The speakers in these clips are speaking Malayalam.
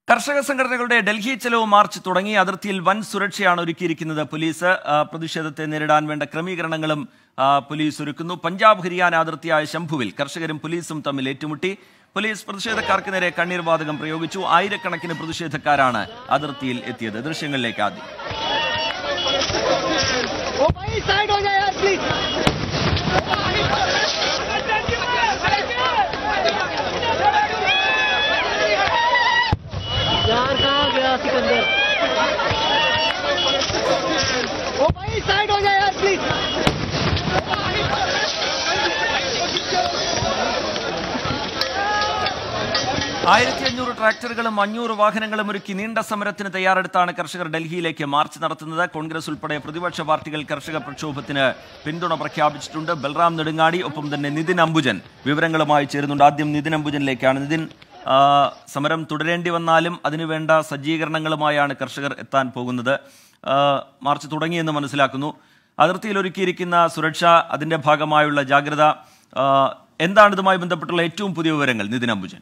കർഷക സംഘടനകളുടെ ഡൽഹി ചെലവ് മാർച്ച് തുടങ്ങി അതിർത്തിയിൽ വൻ സുരക്ഷയാണ് ഒരുക്കിയിരിക്കുന്നത് പോലീസ് ആ, പ്രതിഷേധത്തെ നേരിടാൻ വേണ്ട ക്രമീകരണങ്ങളും ആ, പോലീസ് ഒരുക്കുന്നു പഞ്ചാബ് ഹരിയാന അതിർത്തിയായ ശംഭുവിൽ കർഷകരും പോലീസും തമ്മിൽ ഏറ്റുമുട്ടി പോലീസ് പ്രതിഷേധക്കാർക്ക് നേരെ കണ്ണീർ വാതകം പ്രയോഗിച്ചു ആയിരക്കണക്കിന് പ്രതിഷേധക്കാരാണ് അതിർത്തിയിൽ എത്തിയത് ദൃശ്യങ്ങളിലേക്ക് ആദ്യം ओ भाई साइड हो जाए यार प्लीज यार कहाँ गया सिकंदर ओ भाई साइड हो जाए यार प्लीज ആയിരത്തി അഞ്ഞൂറ് ട്രാക്ടറുകളും അഞ്ഞൂറ് വാഹനങ്ങളും ഒരുക്കി നീണ്ട സമരത്തിന് തയ്യാറെടുത്താണ് കർഷകർ ഡൽഹിയിലേക്ക് മാർച്ച് നടത്തുന്നത് കോൺഗ്രസ് ഉൾപ്പെടെ പ്രതിപക്ഷ പാർട്ടികൾ കർഷക പ്രക്ഷോഭത്തിന് പിന്തുണ പ്രഖ്യാപിച്ചിട്ടുണ്ട് ബൽറാം നെടുങ്ങാടി ഒപ്പം തന്നെ നിതിൻ അംബുജൻ വിവരങ്ങളുമായി ചേരുന്നുണ്ട് ആദ്യം നിതിൻ അംബുജനിലേക്കാണ് നിതിൻ ആ, സമരം തുടരേണ്ടി വന്നാലും അതിനുവേണ്ട സജ്ജീകരണങ്ങളുമായാണ് കർഷകർ എത്താൻ പോകുന്നത് ആ, മാർച്ച് തുടങ്ങിയെന്ന് മനസ്സിലാക്കുന്നു അതിർത്തിയിൽ ഒരുക്കിയിരിക്കുന്ന സുരക്ഷ അതിന്റെ ഭാഗമായുള്ള ജാഗ്രത ആ, എന്താണ് ഇതുമായി ബന്ധപ്പെട്ടുള്ള ഏറ്റവും പുതിയ വിവരങ്ങൾ നിതിൻ അംബുജൻ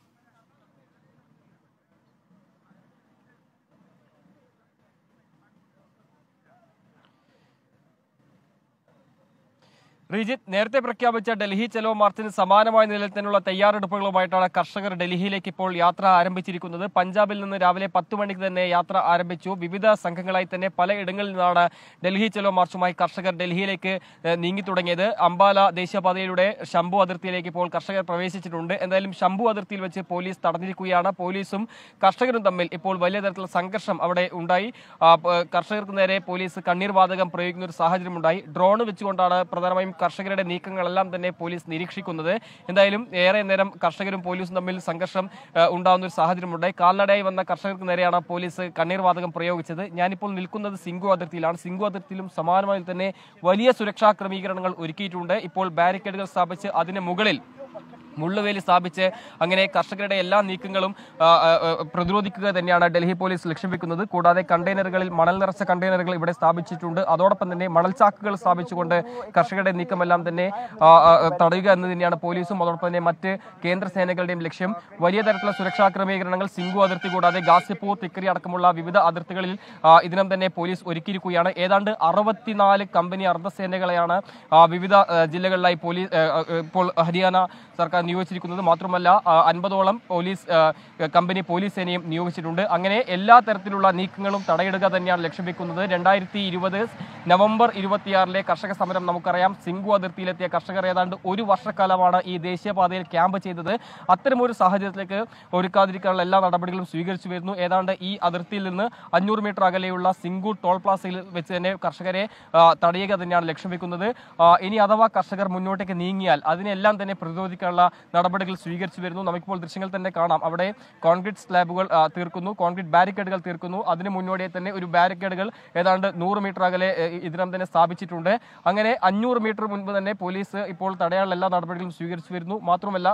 റിജിത്ത് നേരത്തെ പ്രഖ്യാപിച്ച ഡൽഹി ചെലോ മാർച്ചിന് സമാനമായ നിലയിൽ തന്നെയുള്ള തയ്യാറെടുപ്പുകളുമായിട്ടാണ് കർഷകർ ഡൽഹിയിലേക്ക് ഇപ്പോൾ യാത്ര ആരംഭിച്ചിരിക്കുന്നത് പഞ്ചാബിൽ നിന്ന് രാവിലെ പത്ത് മണിക്ക് തന്നെ യാത്ര ആരംഭിച്ചു വിവിധ സംഘങ്ങളായി തന്നെ പലയിടങ്ങളിൽ നിന്നാണ് ഡൽഹി ചെലോ മാർച്ചുമായി കർഷകർ ഡൽഹിയിലേക്ക് ഏഹ്, നീങ്ങി തുടങ്ങിയത് അംബാല ദേശീയപാതയിലൂടെ ശംഭു അതിർത്തിയിലേക്ക് ഇപ്പോൾ കർഷകർ പ്രവേശിച്ചിട്ടുണ്ട് എന്തായാലും ശംഭു അതിർത്തിയിൽ വെച്ച് പോലീസ് തടഞ്ഞിരിക്കുകയാണ് പോലീസും കർഷകരും തമ്മിൽ ഇപ്പോൾ വലിയ തരത്തിലുള്ള സംഘർഷം അവിടെ ഉണ്ടായി ആ, പ- കർഷകർക്ക് നേരെ പോലീസ് കണ്ണീർ വാതകം പ്രയോഗിക്കുന്ന ഒരു സാഹചര്യമുണ്ടായി ഡ്രോൺ വെച്ചുകൊണ്ടാണ് പ്രധാനമായും കർഷകരുടെ നീക്കങ്ങളെല്ലാം തന്നെ പോലീസ് നിരീക്ഷിക്കുന്നത് എന്തായാലും ഏറെ നേരം കർഷകരും പോലീസും തമ്മിൽ സംഘർഷം ആ, ഉണ്ടാകുന്ന ഒരു സാഹചര്യമുണ്ടായി കാൽനടയായി വന്ന കർഷകർക്ക് നേരെയാണ് പോലീസ് കണ്ണീർ വാതകം പ്രയോഗിച്ചത് ഞാനിപ്പോൾ നിൽക്കുന്നത് സിംഗു അതിർത്തിയിലാണ് സിംഗു അതിർത്തിയിലും സമാനമായി തന്നെ വലിയ സുരക്ഷാ ക്രമീകരണങ്ങൾ ഒരുക്കിയിട്ടുണ്ട് ഇപ്പോൾ ബാരിക്കേഡുകൾ സ്ഥാപിച്ച് അതിന് മുകളിൽ മുള്ളുവേലി സ്ഥാപിച്ച് അങ്ങനെ കർഷകരുടെ എല്ലാ നീക്കങ്ങളും ആ, ആ, ആ, പ്രതിരോധിക്കുക തന്നെയാണ് ഡൽഹി പോലീസ് ലക്ഷ്യം വെക്കുന്നത് കൂടാതെ കണ്ടെയ്നറുകളിൽ മണൽ നിറച്ച കണ്ടെയ്നറുകൾ ഇവിടെ സ്ഥാപിച്ചിട്ടുണ്ട് അതോടൊപ്പം തന്നെ മണൽച്ചാക്കുകൾ സ്ഥാപിച്ചുകൊണ്ട് കർഷകരുടെ നീക്കമെല്ലാം തന്നെ ആ, ആ, തടയുക എന്ന് തന്നെയാണ് പോലീസും അതോടൊപ്പം തന്നെ മറ്റ് കേന്ദ്ര സേനകളുടെയും ലക്ഷ്യം വലിയ തരത്തിലുള്ള സുരക്ഷാ ക്രമീകരണങ്ങൾ സിംഗു അതിർത്തി കൂടാതെ ഗാസിപ്പൂർ തിക്കരി അടക്കമുള്ള വിവിധ അതിർത്തികളിൽ ആ, ഇതിനം തന്നെ പോലീസ് ഒരുക്കിയിരിക്കുകയാണ് ഏതാണ്ട് അറുപത്തിനാല് കമ്പനി അർദ്ധസേനകളെയാണ് ആ, വിവിധ ആ, ജില്ലകളിലായി പോലീസ് ആ, ആ, ഇപ്പോൾ ഹരിയാന സർക്കാർ നിയോഗിച്ചിരിക്കുന്നത് മാത്രമല്ല ആ, അൻപതോളം പോലീസ് ആ, കമ്പനി പോലീസ് സേനയും നിയോഗിച്ചിട്ടുണ്ട് അങ്ങനെ എല്ലാ തരത്തിലുള്ള നീക്കങ്ങളും തടയിടുക തന്നെയാണ് ലക്ഷ്യം വെക്കുന്നത് രണ്ടായിരത്തി ഇരുപത് നവംബർ ഇരുപത്തിയാറിലെ കർഷക സമരം നമുക്കറിയാം സിംഗു അതിർത്തിയിലെത്തിയ കർഷകർ ഏതാണ്ട് ഒരു വർഷക്കാലമാണ് ഈ ദേശീയപാതയിൽ ക്യാമ്പ് ചെയ്തത് അത്തരമൊരു സാഹചര്യത്തിലേക്ക് ഒരുക്കാതിരിക്കാനുള്ള എല്ലാ നടപടികളും സ്വീകരിച്ചു വരുന്നു ഏതാണ്ട് ഈ അതിർത്തിയിൽ നിന്ന് അഞ്ഞൂറ് മീറ്റർ അകലെയുള്ള സിംഗു ടോൾ പ്ലാസയിൽ വെച്ച് തന്നെ കർഷകരെ ആ, തടയുക തന്നെയാണ് ലക്ഷ്യം വെക്കുന്നത് ആ, ഇനി അഥവാ കർഷകർ മുന്നോട്ടേക്ക് നീങ്ങിയാൽ അതിനെല്ലാം തന്നെ പ്രതിരോധിക്കാനുള്ള നടപടികൾ സ്വീകരിച്ചു വരുന്നു നമുക്കിപ്പോൾ ദൃശ്യങ്ങൾ തന്നെ കാണാം അവിടെ കോൺക്രീറ്റ് സ്ലാബുകൾ ആ, തീർക്കുന്നു കോൺക്രീറ്റ് ബാരിക്കേഡുകൾ തീർക്കുന്നു അതിന് മുന്നോടിയായി തന്നെ ഒരു ബാരിക്കേഡുകൾ ഏതാണ്ട് നൂറ് മീറ്റർ അകലെ ഏ, ഇതിനം തന്നെ സ്ഥാപിച്ചിട്ടുണ്ട് അങ്ങനെ അഞ്ഞൂറ് മീറ്റർ മുൻപ് തന്നെ പോലീസ് ഇപ്പോൾ തടയാനുള്ള എല്ലാ നടപടികളും സ്വീകരിച്ചു വരുന്നു മാത്രമല്ല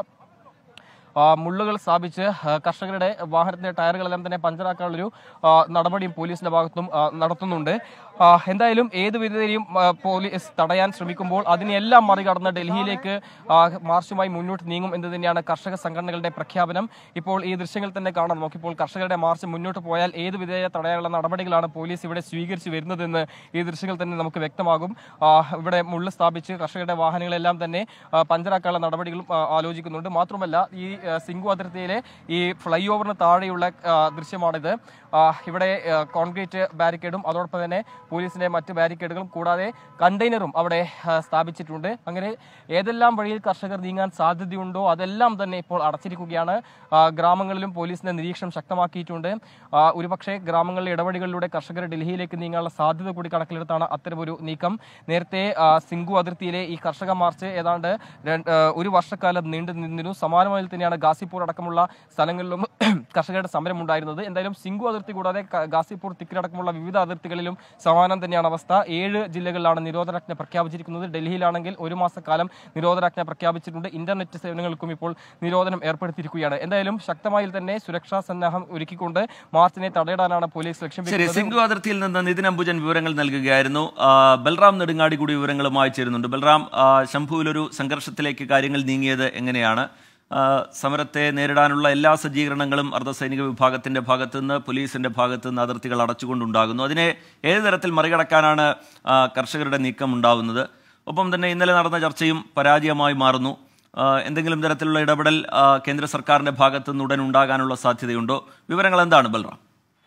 ആ, മുള്ളുകൾ സ്ഥാപിച്ച് ആ, കർഷകരുടെ വാഹനത്തിന്റെ ടയറുകളെല്ലാം തന്നെ പഞ്ചറാക്കാനുള്ളൊരു ആ, നടപടിയും പോലീസിന്റെ ഭാഗത്തും ആ, നടത്തുന്നുണ്ട് ആ, എന്തായാലും ഏത് വിധേനയും ആ, പോലീസ് തടയാൻ ശ്രമിക്കുമ്പോൾ അതിനെല്ലാം മറികടന്ന് ഡൽഹിയിലേക്ക് ആ, മാർച്ചുമായി മുന്നോട്ട് നീങ്ങും എന്ന് തന്നെയാണ് കർഷക സംഘടനകളുടെ പ്രഖ്യാപനം ഇപ്പോൾ ഈ ദൃശ്യങ്ങൾ തന്നെ കാണാം നോക്കിപ്പോൾ കർഷകരുടെ മാർച്ച് മുന്നോട്ട് പോയാൽ ഏത് വിധേയ തടയാനുള്ള നടപടികളാണ് പോലീസ് ഇവിടെ സ്വീകരിച്ചു വരുന്നതെന്ന് ഈ ദൃശ്യങ്ങൾ തന്നെ നമുക്ക് വ്യക്തമാകും ആ, ഇവിടെ മുള്ള് സ്ഥാപിച്ച് കർഷകരുടെ വാഹനങ്ങളെല്ലാം തന്നെ ആ, പഞ്ചറാക്കാനുള്ള നടപടികളും ആ, ആലോചിക്കുന്നുണ്ട് മാത്രമല്ല ഈ ആ, സിംഗു അതിർത്തിയിലെ ഈ ഫ്ലൈ ഓവറിന് താഴെയുള്ള ആ, ദൃശ്യമാണിത് ആ, ഇവിടെ ആ, കോൺക്രീറ്റ് ബാരിക്കേഡും അതോടൊപ്പം തന്നെ പോലീസിന്റെ മറ്റ് ബാരിക്കേഡുകളും കൂടാതെ കണ്ടെയ്നറും അവിടെ ആ, സ്ഥാപിച്ചിട്ടുണ്ട് അങ്ങനെ ഏതെല്ലാം വഴിയിൽ കർഷകർ നീങ്ങാൻ സാധ്യതയുണ്ടോ അതെല്ലാം തന്നെ ഇപ്പോൾ അടച്ചിരിക്കുകയാണ് ആ, ഗ്രാമങ്ങളിലും പോലീസിന്റെ നിരീക്ഷണം ശക്തമാക്കിയിട്ടുണ്ട് ആ, ഒരുപക്ഷെ ഗ്രാമങ്ങളിലെ ഇടപെടലുകളിലൂടെ കർഷകർ ഡൽഹിയിലേക്ക് നീങ്ങാനുള്ള സാധ്യത കൂടി കണക്കിലെടുത്താണ് അത്തരമൊരു നീക്കം നേരത്തെ ആ, സിംഗു അതിർത്തിയിലെ ഈ കർഷക മാർച്ച് ഏതാണ്ട് രണ്ട്- ആ, ഒരു വർഷക്കാലം നീണ്ടു നിന്നിരുന്നു സമാനമായി തന്നെയാണ് ഗാസിപ്പൂർ അടക്കമുള്ള സ്ഥലങ്ങളിലും കർഷകരുടെ സമരം ഉണ്ടായിരുന്നത് എന്തായാലും സിംഗു അതിർത്തി കൂടാതെ ക- ഗാസിപ്പൂർ തിക്കരി അടക്കമുള്ള വിവിധ അതിർത്തികളിലും സമാനം തന്നെയാണ് അവസ്ഥ ഏഴ് ജില്ലകളിലാണ് നിരോധനാജ്ഞ പ്രഖ്യാപിച്ചിരിക്കുന്നത് ഡൽഹിയിലാണെങ്കിൽ ഒരു മാസക്കാലം നിരോധനാജ്ഞ പ്രഖ്യാപിച്ചിട്ടുണ്ട് ഇന്റർനെറ്റ് സേവനങ്ങൾക്കും ഇപ്പോൾ നിരോധനം ഏർപ്പെടുത്തിയിരിക്കുകയാണ് എന്തായാലും ശക്തമായി തന്നെ സുരക്ഷാ സന്നാഹം ഒരുക്കിക്കൊണ്ട് മാർച്ചിനെ തടയിടാനാണ് പോലീസ് ലക്ഷ്യം ശരി വെക്കുന്നത് സിംഗു അതിർത്തിയിൽ നിന്ന് നിതിൻ അംബുജൻ വിവരങ്ങൾ നൽകുകയായിരുന്നു ആ, ബൽറാം നെടുങ്ങാടി കൂടി വിവരങ്ങളുമായി ചേരുന്നുണ്ട് ബൽറാം ആ, ശംഭുവിലൊരു സംഘർഷത്തിലേക്ക് കാര്യങ്ങൾ നീങ്ങിയത് എങ്ങനെയാണ് ആ, സമരത്തെ നേരിടാനുള്ള എല്ലാ സജ്ജീകരണങ്ങളും അർദ്ധസൈനിക വിഭാഗത്തിന്റെ ഭാഗത്തു നിന്ന് പോലീസിന്റെ ഭാഗത്തു നിന്ന് അതിർത്തികൾ അടച്ചുകൊണ്ടുണ്ടാകുന്നു അതിനെ ഏത് തരത്തിൽ മറികടക്കാനാണ് ആ, കർഷകരുടെ നീക്കം ഉണ്ടാവുന്നത് ഒപ്പം തന്നെ ഇന്നലെ നടന്ന ചർച്ചയും പരാജയമായി മാറുന്നു ആ, എന്തെങ്കിലും തരത്തിലുള്ള ഇടപെടൽ ആ, കേന്ദ്ര സർക്കാരിന്റെ ഭാഗത്തു നിന്ന് ഉടൻ ഉണ്ടാകാനുള്ള സാധ്യതയുണ്ടോ വിവരങ്ങൾ എന്താണ് ബൽറാം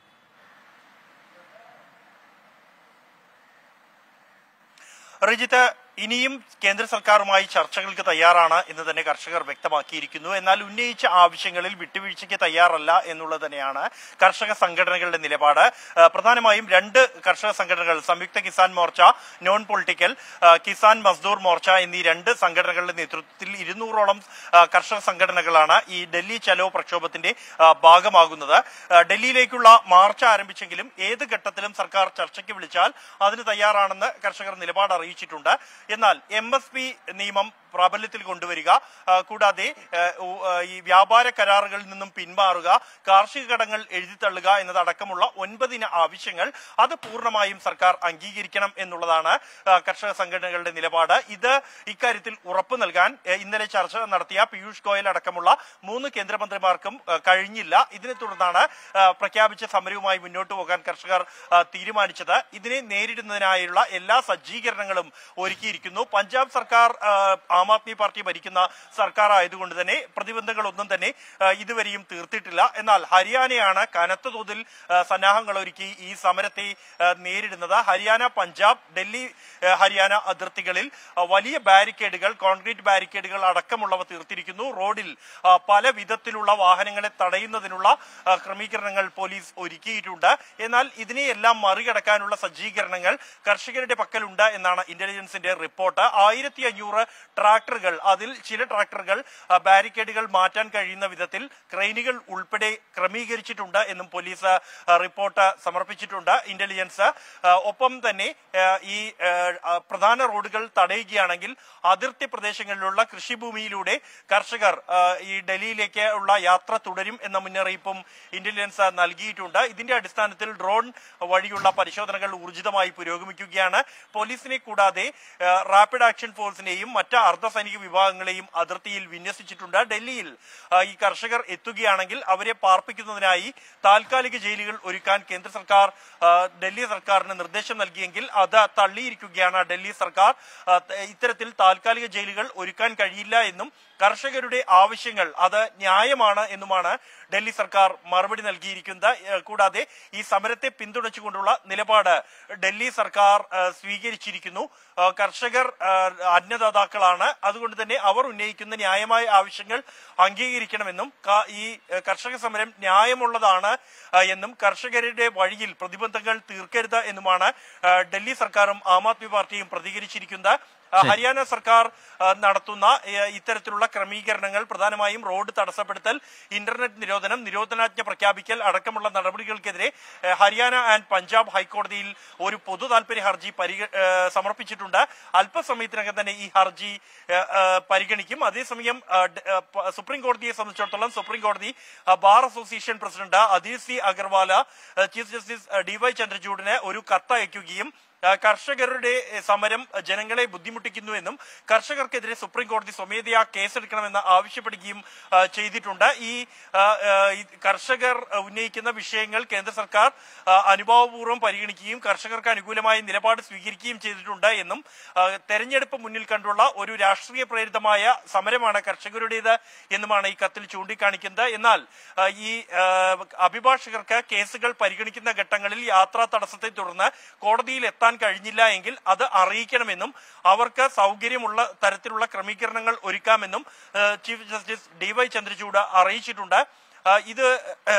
റിജിത്ത് ഇനിയും കേന്ദ്ര സർക്കാരുമായി ചർച്ചകൾക്ക് തയ്യാറാണ് എന്ന് തന്നെ കർഷകർ വ്യക്തമാക്കിയിരിക്കുന്നു എന്നാൽ ഉന്നയിച്ച ആവശ്യങ്ങളിൽ വിട്ടുവീഴ്ചയ്ക്ക് തയ്യാറല്ല എന്നുള്ളത് തന്നെയാണ് കർഷക സംഘടനകളുടെ നിലപാട് ആ, പ്രധാനമായും രണ്ട് കർഷക സംഘടനകൾ സംയുക്ത കിസാൻ മോർച്ച നോൺ പൊളിറ്റിക്കൽ ആ, കിസാൻ മസ്ദൂർ മോർച്ച എന്നീ രണ്ട് സംഘടനകളുടെ നേതൃത്വത്തിൽ ഇരുന്നൂറോളം ആ, കർഷക സംഘടനകളാണ് ഈ ഡൽഹി ചലോ പ്രക്ഷോഭത്തിന്റെ ആ, ഭാഗമാകുന്നത് ആ, ഡൽഹിയിലേക്കുള്ള മാർച്ച് ആരംഭിച്ചെങ്കിലും ഏത് ഘട്ടത്തിലും സർക്കാർ ചർച്ചയ്ക്ക് വിളിച്ചാൽ അതിന് തയ്യാറാണെന്ന് കർഷകർ നിലപാട് അറിയിച്ചിട്ടുണ്ട് എന്നാൽ എം എസ് പി നിയമം പ്രാബല്യത്തിൽ കൊണ്ടുവരിക ആ, കൂടാതെ ആ, ഉ- ആ, ഈ വ്യാപാര കരാറുകളിൽ നിന്നും പിന്മാറുക കാർഷിക കടങ്ങൾ എഴുതിത്തള്ളുക എന്നതടക്കമുള്ള ഒൻപതിന ആവശ്യങ്ങൾ അത് പൂർണ്ണമായും സർക്കാർ അംഗീകരിക്കണം എന്നുള്ളതാണ് ആ, കർഷക സംഘടനകളുടെ നിലപാട് ഇത് ഇക്കാര്യത്തിൽ ഉറപ്പു നൽകാൻ ആ, ഇന്നലെ ചർച്ച നടത്തിയ പീയൂഷ് ഗോയൽ അടക്കമുള്ള മൂന്ന് കേന്ദ്രമന്ത്രിമാർക്കും ആ, കഴിഞ്ഞില്ല ഇതിനെ തുടർന്നാണ് ആ, പ്രഖ്യാപിച്ച സമരവുമായി മുന്നോട്ട് പോകാൻ കർഷകർ ആ, തീരുമാനിച്ചത് ഇതിനെ നേരിടുന്നതിനായുള്ള എല്ലാ സജ്ജീകരണങ്ങളും ഒരുക്കിയിരിക്കുന്നു പഞ്ചാബ് സർക്കാർ ആ, ആം ആദ്മി പാർട്ടി ഭരിക്കുന്ന സർക്കാർ ആയതുകൊണ്ട് തന്നെ പ്രതിബന്ധങ്ങളൊന്നും തന്നെ ആ, ഇതുവരെയും തീർത്തിട്ടില്ല എന്നാൽ ഹരിയാനയാണ് കനത്ത തോതിൽ ആ, സന്നാഹങ്ങൾ ഒരുക്കി ഈ സമരത്തെ ആ, നേരിടുന്നത് ഹരിയാന പഞ്ചാബ് ഡൽഹി ആ, ഹരിയാന അതിർത്തികളിൽ ആ, വലിയ ബാരിക്കേഡുകൾ കോൺക്രീറ്റ് ബാരിക്കേഡുകൾ അടക്കമുള്ളവ തീർത്തിരിക്കുന്നു റോഡിൽ ആ, പല വിധത്തിലുള്ള വാഹനങ്ങളെ തടയുന്നതിനുള്ള ആ, ക്രമീകരണങ്ങൾ പോലീസ് ഒരുക്കിയിട്ടുണ്ട് എന്നാൽ ഇതിനെയെല്ലാം മറികടക്കാനുള്ള സജ്ജീകരണങ്ങൾ കർഷകരുടെ പക്കലുണ്ട് എന്നാണ് ഇന്റലിജൻസിന്റെ റിപ്പോർട്ട് ആയിരത്തി അഞ്ഞൂറ് ട്രാക്ടറുകൾ അതിൽ ചില ട്രാക്ടറുകൾ ആ, ബാരിക്കേഡുകൾ മാറ്റാൻ കഴിയുന്ന വിധത്തിൽ ക്രെയിനുകൾ ഉൾപ്പെടെ ക്രമീകരിച്ചിട്ടുണ്ട് എന്നും പോലീസ് ആ, റിപ്പോർട്ട് സമർപ്പിച്ചിട്ടുണ്ട് ഇന്റലിജൻസ് ആ, ഒപ്പം തന്നെ ആ, ഈ ആ, ആ, പ്രധാന റോഡുകൾ തടയുകയാണെങ്കിൽ അതിർത്തി പ്രദേശങ്ങളിലുള്ള കൃഷിഭൂമിയിലൂടെ കർഷകർ ആ, ഈ ഡൽഹിയിലേക്ക് ഉള്ള യാത്ര തുടരും എന്ന മുന്നറിയിപ്പും ഇന്റലിജൻസ് നൽകിയിട്ടുണ്ട് ഇതിന്റെ അടിസ്ഥാനത്തിൽ ഡ്രോൺ വഴിയുള്ള പരിശോധനകൾ ഊർജിതമായി പുരോഗമിക്കുകയാണ് പോലീസിനെ കൂടാതെ ആ, റാപ്പിഡ് ആക്ഷൻ ഫോഴ്സിനെയും മറ്റ് അർദ്ധസൈനിക വിഭാഗങ്ങളെയും അതിർത്തിയിൽ വിന്യസിച്ചിട്ടുണ്ട് ഡൽഹിയിൽ ആ, ഈ കർഷകർ എത്തുകയാണെങ്കിൽ അവരെ പാർപ്പിക്കുന്നതിനായി താൽക്കാലിക ജയിലുകൾ ഒരുക്കാൻ കേന്ദ്ര സർക്കാർ ആ, ഡൽഹി സർക്കാരിന് നിർദ്ദേശം നൽകിയെങ്കിൽ അത് തള്ളിയിരിക്കുകയാണ് ഡൽഹി സർക്കാർ ആ, ത- ഇത്തരത്തിൽ താൽക്കാലിക ജയിലുകൾ ഒരുക്കാൻ കഴിയില്ല എന്നും കർഷകരുടെ ആവശ്യങ്ങൾ അത് ന്യായമാണ് എന്നുമാണ് ഡൽഹി സർക്കാർ മറുപടി നൽകിയിരിക്കുന്നത് ഏഹ് കൂടാതെ ഈ സമരത്തെ പിന്തുണച്ചുകൊണ്ടുള്ള നിലപാട് ഡൽഹി സർക്കാർ ഏഹ് സ്വീകരിച്ചിരിക്കുന്നു ഏഹ് കർഷകർ ഏഹ് അന്നദാതാക്കളാണ് അതുകൊണ്ട് തന്നെ അവർ ഉന്നയിക്കുന്ന ന്യായമായ ആവശ്യങ്ങൾ അംഗീകരിക്കണമെന്നും ക- ഈ ഏഹ് കർഷക സമരം ന്യായമുള്ളതാണ് ഏഹ് എന്നും കർഷകരുടെ വഴിയിൽ പ്രതിബന്ധങ്ങൾ തീർക്കരുത് എന്നുമാണ് ഏഹ് ഡൽഹി സർക്കാരും ആം ആദ്മി പാർട്ടിയും പ്രതികരിച്ചിരിക്കുന്നത് ആ, ഹരിയാന സർക്കാർ ആ, നടത്തുന്ന ഏ, ഇത്തരത്തിലുള്ള ക്രമീകരണങ്ങൾ പ്രധാനമായും റോഡ് തടസ്സപ്പെടുത്തൽ ഇന്റർനെറ്റ് നിരോധനം നിരോധനാജ്ഞ പ്രഖ്യാപിക്കൽ അടക്കമുള്ള നടപടികൾക്കെതിരെ ഏ, ഹരിയാന ആൻഡ് പഞ്ചാബ് ഹൈക്കോടതിയിൽ ഒരു പൊതു താൽപര്യ ഹർജി പരിഗ ഏ, സമർപ്പിച്ചിട്ടുണ്ട് അല്പസമയത്തിനകം തന്നെ ഈ ഹർജി ഏ, ഏ, പരിഗണിക്കും അതേസമയം ആ, ഡ- ഏ, പ- സുപ്രീം കോടതിയെ സംബന്ധിച്ചിടത്തോളം സുപ്രീം കോടതി ആ, bar association president Adheer C Agarwala ആ, ചീഫ് ജസ്റ്റിസ് ആ, ഡി വൈ ചന്ദ്രചൂഡിന് ഒരു കത്ത് അയക്കുകയും ആ, കർഷകരുടെ എ, സമരം ജനങ്ങളെ ബുദ്ധിമുട്ടിക്കുന്നുവെന്നും കർഷകർക്കെതിരെ സുപ്രീം കോടതി സ്വമേധയാ കേസെടുക്കണമെന്ന് ആവശ്യപ്പെടുകയും ആ, ചെയ്തിട്ടുണ്ട് ഈ ആ, ആ, ഈ കർഷകർ ഉന്നയിക്കുന്ന വിഷയങ്ങൾ കേന്ദ്ര സർക്കാർ ആ, അനുഭാവപൂർവ്വം പരിഗണിക്കുകയും കർഷകർക്ക് അനുകൂലമായ നിലപാട് സ്വീകരിക്കുകയും ചെയ്തിട്ടുണ്ട് എന്നും ആ, തെരഞ്ഞെടുപ്പ് മുന്നിൽ കണ്ടുള്ള ഒരു രാഷ്ട്രീയ പ്രേരിതമായ സമരമാണ് കർഷകരുടേത് എന്നുമാണ് ഈ കത്തിൽ ചൂണ്ടിക്കാണിക്കുന്നത് എന്നാൽ ആ, ഈ ആ, അഭിഭാഷകർക്ക് കേസുകൾ പരിഗണിക്കുന്ന ഘട്ടങ്ങളിൽ യാത്രാ തടസ്സത്തെ തുടർന്ന് കോടതിയിൽ എത്താൻ കഴിഞ്ഞില്ല എങ്കിൽ അത് അറിയിക്കണമെന്നും അവർക്ക് സൗകര്യമുള്ള തരത്തിലുള്ള ക്രമീകരണങ്ങൾ ഒരുക്കാമെന്നും ആ, chief justice D Y Chandrachud അറിയിച്ചിട്ടുണ്ട് ആ, ഇത് ആ,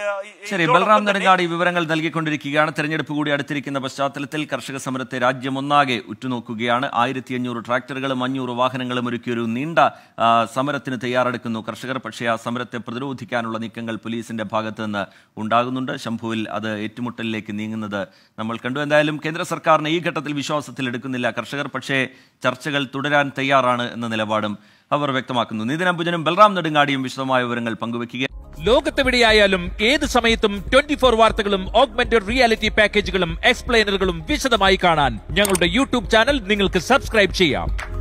ശരി ഇതോടൊപ്പം ബൽറാം തന്നെ- നെടുങ്ങാടി വിവരങ്ങൾ നൽകിക്കൊണ്ടിരിക്കുകയാണ് തെരഞ്ഞെടുപ്പ് കൂടി അടുത്തിരിക്കുന്ന പശ്ചാത്തലത്തിൽ കർഷക സമരത്തെ രാജ്യമൊന്നാകെ ഉറ്റുനോക്കുകയാണ് ആയിരത്തി അഞ്ഞൂറ് ട്രാക്ടറുകളും അഞ്ഞൂറ് വാഹനങ്ങളും ഒരുക്കിയൊരു നീണ്ട ആ, സമരത്തിന് തയ്യാറെടുക്കുന്നു കർഷകർ പക്ഷേ ആ സമരത്തെ പ്രതിരോധിക്കാനുള്ള നീക്കങ്ങൾ പോലീസിന്റെ ഭാഗത്ത് നിന്ന് ഉണ്ടാകുന്നുണ്ട് ശംഭുവിൽ അത് ഏറ്റുമുട്ടലിലേക്ക് നീങ്ങുന്നത് നമ്മൾ കണ്ടു എന്തായാലും കേന്ദ്ര സർക്കാരിന് ഈ ഘട്ടത്തിൽ വിശ്വാസത്തിൽ എടുക്കുന്നില്ല കർഷകർ പക്ഷേ ചർച്ചകൾ തുടരാൻ തയ്യാറാണ് എന്ന നിലപാടും അവർ വ്യക്തമാക്കുന്നു നിതിൻ അംബുജനും ബൽറാം നെടുങ്ങാടിയും വിശദമായ വിവരങ്ങൾ പങ്കുവയ്ക്കുക ലോകത്തെവിടെയായാലും ഏത് സമയത്തും ട്വന്റി ഫോർ വാർത്തകളും ഓഗ്മെന്റഡ് റിയാലിറ്റി പാക്കേജുകളും എക്സ്പ്ലെയിനറുകളും വിശദമായി കാണാൻ ഞങ്ങളുടെ യൂട്യൂബ് ചാനൽ നിങ്ങൾക്ക് സബ്സ്ക്രൈബ് ചെയ്യാം